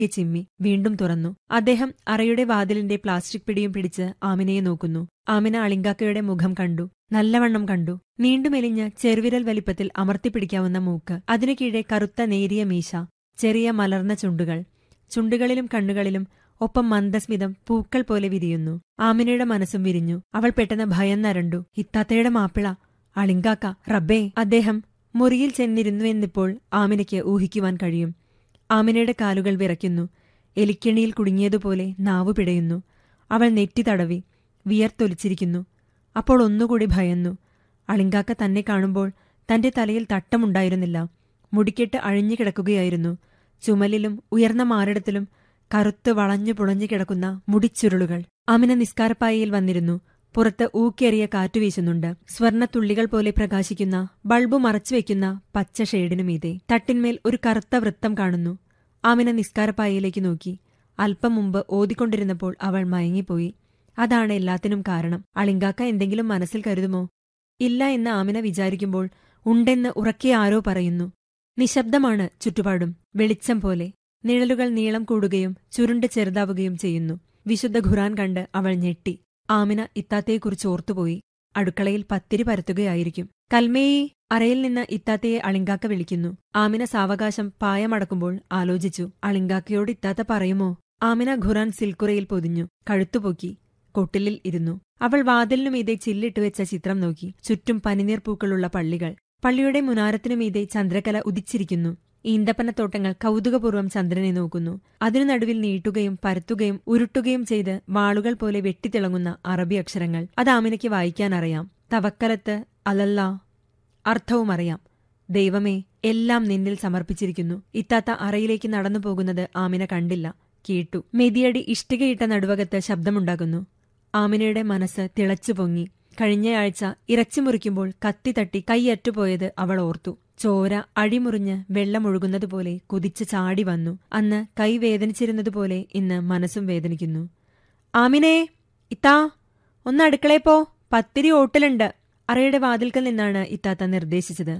ചിമ്മി വീണ്ടും തുറന്നു അദ്ദേഹം അറയുടെ വാതിലിന്റെ പ്ലാസ്റ്റിക് പിടിയും പിടിച്ച് ആമിനയെ നോക്കുന്നു ആമിന അളിങ്കാക്കയുടെ മുഖം കണ്ടു നല്ലവണ്ണം കണ്ടു നീണ്ടുമെലിഞ്ഞ ചെറുവിരൽ വലിപ്പത്തിൽ അമർത്തിപ്പിടിക്കാവുന്ന മൂക്ക് അതിനു കീഴെ കറുത്ത നേരിയ മീശ ചെറിയ മലർന്ന ചുണ്ടുകൾ ചുണ്ടുകളിലും കണ്ണുകളിലും ഒപ്പം മന്ദസ്മിതം പൂക്കൾ പോലെ വിരിയുന്നു ആമിനയുടെ മനസ്സും വിരിഞ്ഞു അവൾ പെട്ടെന്ന് ഭയം നരണ്ടു ഇത്താത്തയുടെ മാപ്പിള അളിങ്കാക്ക റബ്ബേ അദ്ദേഹം മുറിയിൽ ചെന്നിരുന്നുവെന്നിപ്പോൾ ആമിനയ്ക്ക് ഊഹിക്കുവാൻ കഴിയും ആമിനയുടെ കാലുകൾ വിറയ്ക്കുന്നു എലിക്കെണിയിൽ കുടുങ്ങിയതുപോലെ നാവു പിടയുന്നു അവൾ നെറ്റി തടവി വിയർത്തൊലിച്ചിരിക്കുന്നു അപ്പോൾ ഒന്നുകൂടി ഭയന്നു അളിങ്കാക്ക തന്നെ കാണുമ്പോൾ തന്റെ തലയിൽ തട്ടമുണ്ടായിരുന്നില്ല മുടിക്കെട്ട് അഴിഞ്ഞു കിടക്കുകയായിരുന്നു ചുമലിലും ഉയർന്ന മാറിടത്തിലും കറുത്ത് വളഞ്ഞു പുളഞ്ഞു കിടക്കുന്ന മുടിച്ചുരുളുകൾ ആമിന നിസ്കാരപ്പായയിൽ വന്നിരുന്നു പുറത്ത് ഊക്കേറിയ കാറ്റു വീശുന്നുണ്ട് സ്വർണത്തുള്ളികൾ പോലെ പ്രകാശിക്കുന്ന ബൾബ് മറച്ചുവെക്കുന്ന പച്ച ഷെയ്ഡിനു മീതെ തട്ടിന്മേൽ ഒരു കറുത്ത വൃത്തം കാണുന്നു ആമിന നിസ്കാരപ്പായയിലേക്ക് നോക്കി അല്പം മുമ്പ് ഓതിക്കൊണ്ടിരുന്നപ്പോൾ അവൾ മയങ്ങിപ്പോയി അതാണ് എല്ലാത്തിനും കാരണം അളിങ്കാക്ക എന്തെങ്കിലും മനസ്സിൽ കരുതുമോ ഇല്ല എന്ന് ആമിന വിചാരിക്കുമ്പോൾ ഉണ്ടെന്ന് ഉറക്കെ ആരോ പറയുന്നു നിശബ്ദമാണ് ചുറ്റുപാടും വെളിച്ചം പോലെ നിഴലുകൾ നീളം കൂടുകയും ചുരുണ്ട് ചെറുതാവുകയും ചെയ്യുന്നു വിശുദ്ധ ഖുറാൻ കണ്ട് അവൾ ഞെട്ടി ആമിന ഇത്താത്തയെക്കുറിച്ച് ഓർത്തുപോയി അടുക്കളയിൽ പത്തിരി പരത്തുകയായിരിക്കും കൽമേയി അറയിൽ നിന്ന് ഇത്താത്തയെ അളിങ്കാക്ക വിളിക്കുന്നു ആമിന സാവകാശം പായമടക്കുമ്പോൾ ആലോചിച്ചു അളിങ്കാക്കയോട് ഇത്താത്ത പറയുമോ ആമിന ഖുറാൻ സിൽക്കുറയിൽ പൊതിഞ്ഞു കഴുത്തുപൊക്കി കൊട്ടിലിൽ ഇരുന്നു അവൾ വാതിലിനുമീതെ ചില്ലിട്ട് വെച്ച ചിത്രം നോക്കി ചുറ്റും പനിനീർ പൂക്കളുള്ള പള്ളികൾ പള്ളിയുടെ മുനാരത്തിനു മീതെ ചന്ദ്രകല ഉദിച്ചിരിക്കുന്നു ഈന്തപ്പനത്തോട്ടങ്ങൾ കൗതുകപൂർവ്വം ചന്ദ്രനെ നോക്കുന്നു അതിനു നടുവിൽ നീട്ടുകയും പരത്തുകയും ഉരുട്ടുകയും ചെയ്ത് വാളുകൾ പോലെ വെട്ടിത്തിളങ്ങുന്ന അറബി അക്ഷരങ്ങൾ അത് ആമിനയ്ക്ക് വായിക്കാനറിയാം തവക്കലത്ത് അലല്ല അർത്ഥവും അറിയാം ദൈവമേ എല്ലാം നിന്നിൽ സമർപ്പിച്ചിരിക്കുന്നു ഇത്താത്ത അറയിലേക്ക് നടന്നു പോകുന്നത് ആമിന കണ്ടില്ല കേട്ടു മെതിയടി ഇഷ്ടികയിട്ട നടുവകത്ത് ശബ്ദമുണ്ടാകുന്നു ആമിനയുടെ മനസ്സ് തിളച്ചു പൊങ്ങി കഴിഞ്ഞയാഴ്ച ഇറച്ചി മുറിക്കുമ്പോൾ കത്തി തട്ടി കൈയറ്റുപോയത് അവൾ ഓർത്തു ചോര അടിമുറിഞ്ഞ് വെള്ളമൊഴുകുന്നതുപോലെ കുതിച്ച് ചാടി വന്നു അന്ന് കൈ വേദനിച്ചിരുന്നതുപോലെ ഇന്ന് മനസ്സും വേദനിക്കുന്നു ആമിനേ ഇത്താ ഒന്ന് അടുക്കളയിൽ പോ പത്തിരി ഓട്ടലുണ്ട് അറയുടെ വാതിൽക്കൽ നിന്നാണ് ഇത്താത്ത നിർദ്ദേശിച്ചത്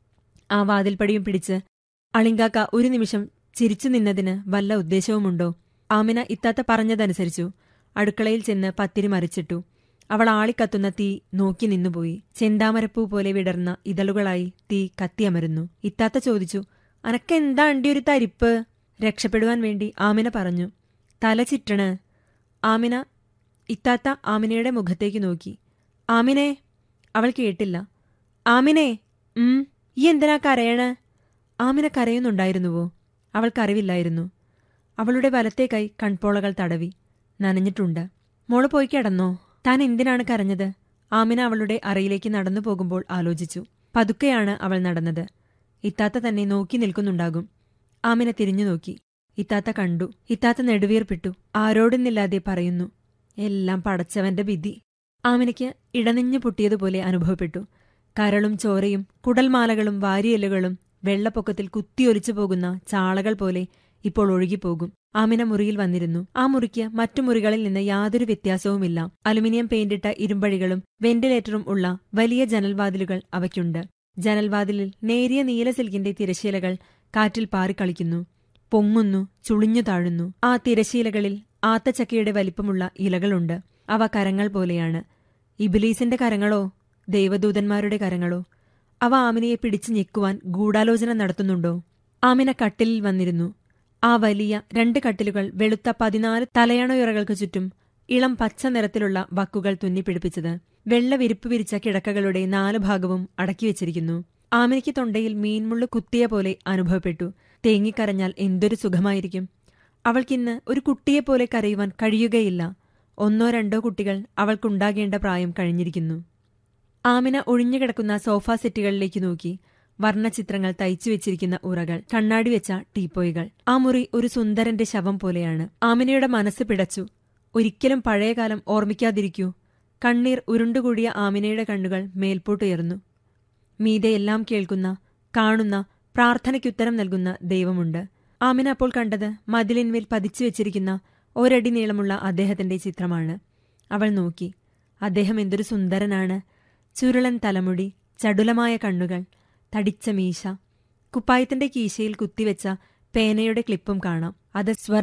ആ വാതിൽപ്പടിയും പിടിച്ച് അളിങ്കാക്ക ഒരു നിമിഷം ചിരിച്ചു നിന്നതിന് വല്ല ഉദ്ദേശവുമുണ്ടോ ആമിന ഇത്താത്ത പറഞ്ഞതനുസരിച്ചു അടുക്കളയിൽ ചെന്ന് പത്തിരി മറിച്ചിട്ടു അവൾ ആളിക്കത്തുന്ന തീ നോക്കി നിന്നുപോയി ചെന്താമരപ്പൂ പോലെ വിടർന്ന ഇതളുകളായി തീ കത്തിയമരുന്നു ഇത്താത്ത ചോദിച്ചു അനക്കെന്താ അണ്ടി ഒരു തരിപ്പ് രക്ഷപ്പെടുവാൻ വേണ്ടി ആമിന പറഞ്ഞു തല ചിറ്റണ് ആമിന ഇത്താത്ത ആമിനയുടെ മുഖത്തേക്ക് നോക്കി ആമിനെ അവൾ കേട്ടില്ല ആമിനെ ഉം ഈ എന്തിനാ കരയണ് ആമിന കരയുന്നുണ്ടായിരുന്നുവോ അവൾക്കറിവില്ലായിരുന്നു അവളുടെ വലത്തെ കൈ കൺപോളകൾ തടവി നനഞ്ഞിട്ടുണ്ട് മോള് പോയി കിടന്നോ താൻ എന്തിനാണ് കരഞ്ഞത് ആമിന അവളുടെ അറയിലേക്ക് നടന്നു പോകുമ്പോൾ ആലോചിച്ചു പതുക്കെയാണ് അവൾ നടന്നത് ഇത്താത്ത തന്നെ നോക്കി നിൽക്കുന്നുണ്ടാകും ആമിന തിരിഞ്ഞു നോക്കി ഇത്താത്ത കണ്ടു ഇത്താത്ത നെടുവീർപ്പിട്ടു ആരോടെന്നില്ലാതെ പറയുന്നു എല്ലാം പടച്ചവന്റെ വിധി ആമിനയ്ക്ക് ഇടനെഞ്ഞു പൊട്ടിയതുപോലെ അനുഭവപ്പെട്ടു കരളും ചോരയും കുടൽമാലകളും വാരിയെല്ലുകളും വെള്ളപ്പൊക്കത്തിൽ കുത്തിയൊലിച്ചു പോകുന്ന ചാളകൾ പോലെ ഇപ്പോൾ ഒഴുകിപ്പോകും ആമിന മുറിയിൽ വന്നിരുന്നു ആ മുറിക്ക് മറ്റു മുറികളിൽ നിന്ന് യാതൊരു വ്യത്യാസവുമില്ല അലുമിനിയം പെയിന്റിട്ട ഇരുമ്പഴികളും വെന്റിലേറ്ററും ഉള്ള വലിയ ജനൽവാതിലുകൾ അവയ്ക്കുണ്ട് ജനൽവാതിലിൽ നേരിയ നീല സിൽക്കിന്റെ തിരശീലകൾ കാറ്റിൽ പാറിക്കളിക്കുന്നു പൊങ്ങുന്നു ചുളിഞ്ഞു താഴുന്നു ആ തിരശീലകളിൽ ആത്തച്ചക്കയുടെ വലിപ്പമുള്ള ഇലകളുണ്ട് അവ കരങ്ങൾ പോലെയാണ് ഇബിലീസിന്റെ കരങ്ങളോ ദൈവദൂതന്മാരുടെ കരങ്ങളോ അവ ആമിനയെ പിടിച്ചു ഞെക്കുവാൻ ഗൂഢാലോചന നടത്തുന്നുണ്ടോ ആമിന കട്ടിലിൽ വന്നിരുന്നു ആ വലിയ രണ്ട് കട്ടിലുകൾ വെളുത്ത പതിനാല് തലയണയുറകൾക്ക് ചുറ്റും ഇളം പച്ച നിറത്തിലുള്ള വക്കുകൾ തുന്നിപ്പിടിപ്പിച്ചത് വെള്ള വിരിപ്പ് വിരിച്ച കിടക്കകളുടെ നാലു ഭാഗവും അടക്കിവെച്ചിരിക്കുന്നു ആമിനയ്ക്ക് തൊണ്ടയിൽ മീൻമുള്ളു കുത്തിയ പോലെ അനുഭവപ്പെട്ടു തേങ്ങിക്കരഞ്ഞാൽ എന്തൊരു സുഖമായിരിക്കും അവൾക്കിന്ന് ഒരു കുട്ടിയെപ്പോലെ കരയുവാൻ കഴിയുകയില്ല ഒന്നോ രണ്ടോ കുട്ടികൾ അവൾക്കുണ്ടാകേണ്ട പ്രായം കഴിഞ്ഞിരിക്കുന്നു ആമിന ഒഴിഞ്ഞുകിടക്കുന്ന സോഫാ സെറ്റുകളിലേക്ക് നോക്കി വർണ്ണചിത്രങ്ങൾ തയ്ച്ചു വെച്ചിരിക്കുന്ന ഉറകൾ കണ്ണാടി വെച്ച ടീപ്പോയികൾ ആ മുറി ഒരു സുന്ദരന്റെ ശവം പോലെയാണ് ആമിനയുടെ മനസ്സ് പിടച്ചു ഒരിക്കലും പഴയകാലം ഓർമ്മിക്കാതിരിക്കൂ കണ്ണീർ ഉരുണ്ടുകൂടിയ ആമിനയുടെ കണ്ണുകൾ മേൽപോട്ടുയർന്നു മീതെ എല്ലാം കേൾക്കുന്ന കാണുന്ന പ്രാർത്ഥനയ്ക്കുത്തരം നൽകുന്ന ദൈവമുണ്ട് ആമിന അപ്പോൾ കണ്ടത് മതിലിന്മേൽ പതിച്ചു വെച്ചിരിക്കുന്ന ഒരടി നീളമുള്ള അദ്ദേഹത്തിന്റെ ചിത്രമാണ് അവൾ നോക്കി അദ്ദേഹം എന്തൊരു സുന്ദരനാണ് ചുരുളൻ തലമുടി ചടുലമായ കണ്ണുകൾ തടിച്ച മീശ കുപ്പായത്തിന്റെ കീശയിൽ കുത്തിവെച്ച പേനയുടെ ക്ലിപ്പും കാണാം അത് സ്വർ